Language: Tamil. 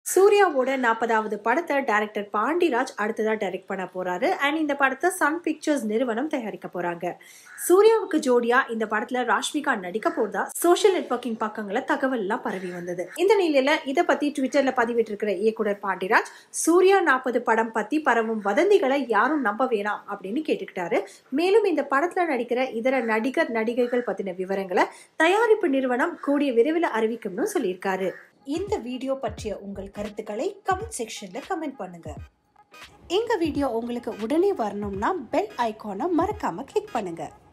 சூர்யாவோட நாற்பதாவது படத்தை டைரக்டர் பாண்டிராஜ் அடுத்ததா டைரக்ட் பண்ண போறாரு அண்ட் இந்த படத்தை சன் பிக்சர்ஸ் நிறுவனம் தயாரிக்க போறாங்க சூர்யாவுக்கு ஜோடியா இந்த படத்துல ராஷ்மிகா நடிக்க போறதா சோஷியல் நெட்வொர்க்கிங் பக்கங்கள தகவல் எல்லாம் பரவி வந்தது இந்த நிலையில இதை பத்தி ட்விட்டர்ல பதிவிட்டிருக்கிற இயக்குனர் பாண்டிராஜ் சூர்யா நாற்பது படம் பத்தி பரவும் வதந்திகளை யாரும் நம்ப வேணாம் அப்படின்னு கேட்டுக்கிட்டாரு மேலும் இந்த படத்துல நடிக்கிற இதர நடிகர் நடிகைகள் பத்தின விவரங்களை தயாரிப்பு நிறுவனம் கூடிய விரைவில் அறிவிக்கும்னு சொல்லியிருக்காரு இந்த வீடியோ பற்றிய உங்கள் கருத்துக்களை கமெண்ட் செக்ஷன்ல கமெண்ட் பண்ணுங்க எங்க வீடியோ உங்களுக்கு உடனே வரணும்னா பெல் ஐகானை மறக்காம கிளிக் பண்ணுங்க